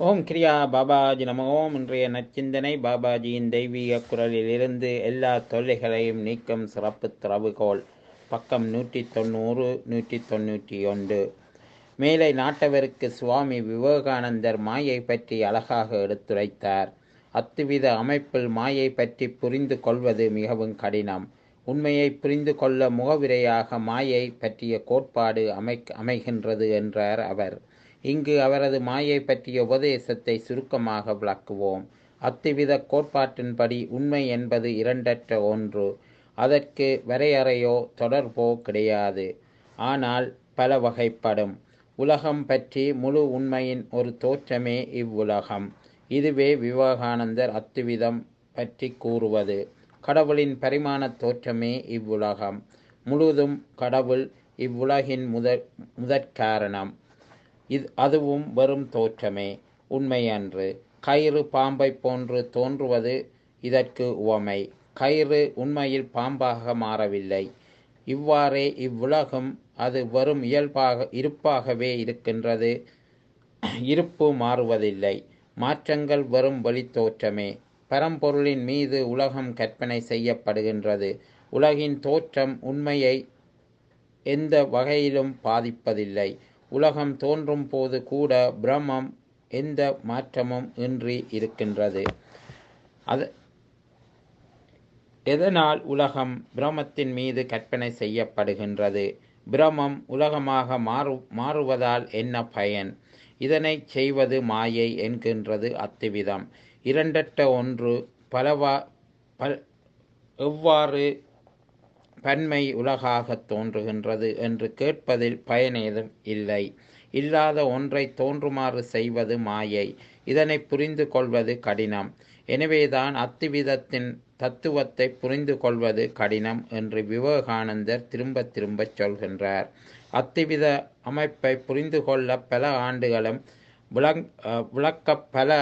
ஓம் கிரியா பாபாஜி நம ஓம் இன்றைய நச்சிந்தனை பாபாஜியின் தெய்வீக குரலிலிருந்து எல்லா தொல்லைகளையும் நீக்கும் சிறப்பு திறவுகோல் பக்கம் நூற்றி தொண்ணூறு நூற்றி தொண்ணூற்றி ஒன்று மேலை நாட்டவருக்கு சுவாமி விவேகானந்தர் மாயை பற்றி அழகாக எடுத்துரைத்தார் அத்துவித அமைப்பில் மாயை பற்றி புரிந்து கொள்வது மிகவும் கடினம் உண்மையை புரிந்து கொள்ள முகவிரையாக மாயை பற்றிய கோட்பாடு அமை அமைகின்றது என்றார் அவர் இங்கு அவரது மாயை பற்றிய உபதேசத்தை சுருக்கமாக விளக்குவோம் அத்துவித கோட்பாட்டின்படி உண்மை என்பது இரண்டற்ற ஒன்று அதற்கு வரையறையோ தொடர்போ கிடையாது ஆனால் பல வகைப்படும் உலகம் பற்றி முழு உண்மையின் ஒரு தோற்றமே இவ்வுலகம் இதுவே விவேகானந்தர் அத்துவிதம் பற்றி கூறுவது கடவுளின் பரிமாண தோற்றமே இவ்வுலகம் முழுதும் கடவுள் இவ்வுலகின் முதற் முதற்காரணம் இது அதுவும் வெறும் தோற்றமே உண்மையன்று கயிறு பாம்பை போன்று தோன்றுவது இதற்கு உவமை கயிறு உண்மையில் பாம்பாக மாறவில்லை இவ்வாறே இவ்வுலகம் அது வெறும் இயல்பாக இருப்பாகவே இருக்கின்றது இருப்பு மாறுவதில்லை மாற்றங்கள் வெறும் வெளித்தோற்றமே பரம்பொருளின் மீது உலகம் கற்பனை செய்யப்படுகின்றது உலகின் தோற்றம் உண்மையை எந்த வகையிலும் பாதிப்பதில்லை உலகம் தோன்றும் போது கூட பிரம்மம் எந்த மாற்றமும் இன்றி இருக்கின்றது அது எதனால் உலகம் பிரமத்தின் மீது கற்பனை செய்யப்படுகின்றது பிரமம் உலகமாக மாறு மாறுவதால் என்ன பயன் இதனை செய்வது மாயை என்கின்றது அத்துவிதம் இரண்டற்ற ஒன்று பலவா பல் எவ்வாறு பன்மை உலகாக தோன்றுகின்றது என்று கேட்பதில் பயனேதும் இல்லை இல்லாத ஒன்றை தோன்றுமாறு செய்வது மாயை இதனை புரிந்து கொள்வது கடினம் எனவேதான் அத்துவிதத்தின் தத்துவத்தை புரிந்து கொள்வது கடினம் என்று விவேகானந்தர் திரும்ப திரும்ப சொல்கின்றார் அத்துவித அமைப்பை புரிந்து கொள்ள பல ஆண்டுகளும் விளங் விளக்க பல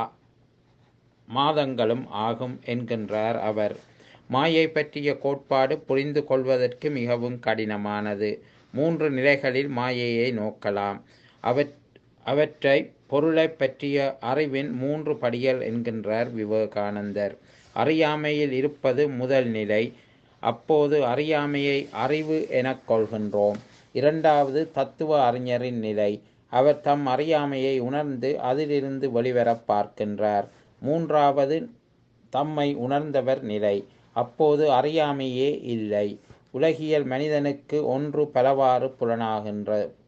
மாதங்களும் ஆகும் என்கின்றார் அவர் மாயை பற்றிய கோட்பாடு புரிந்து கொள்வதற்கு மிகவும் கடினமானது மூன்று நிலைகளில் மாயையை நோக்கலாம் அவற் அவற்றை பொருளை பற்றிய அறிவின் மூன்று படிகள் என்கின்றார் விவேகானந்தர் அறியாமையில் இருப்பது முதல் நிலை அப்போது அறியாமையை அறிவு எனக் கொள்கின்றோம் இரண்டாவது தத்துவ அறிஞரின் நிலை அவர் தம் அறியாமையை உணர்ந்து அதிலிருந்து வெளிவர பார்க்கின்றார் மூன்றாவது தம்மை உணர்ந்தவர் நிலை அப்போது அறியாமையே இல்லை உலகியல் மனிதனுக்கு ஒன்று பலவாறு புலனாகின்ற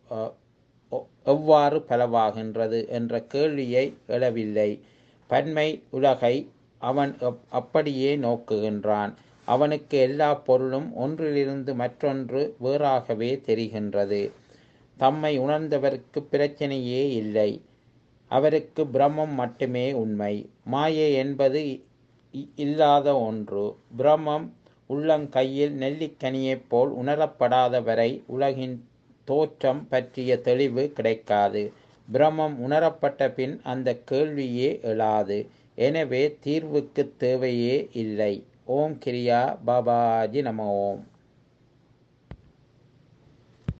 எவ்வாறு பலவாகின்றது என்ற கேள்வியை எழவில்லை பன்மை உலகை அவன் அப்படியே நோக்குகின்றான் அவனுக்கு எல்லா பொருளும் ஒன்றிலிருந்து மற்றொன்று வேறாகவே தெரிகின்றது தம்மை உணர்ந்தவருக்கு பிரச்சனையே இல்லை அவருக்கு பிரம்மம் மட்டுமே உண்மை மாயை என்பது இல்லாத ஒன்று பிரம்மம் உள்ளங்கையில் நெல்லிக்கனியைப் போல் உணரப்படாத வரை உலகின் தோற்றம் பற்றிய தெளிவு கிடைக்காது பிரம்மம் உணரப்பட்ட பின் அந்த கேள்வியே எழாது எனவே தீர்வுக்கு தேவையே இல்லை ஓம் கிரியா பாபாஜி நம ஓம்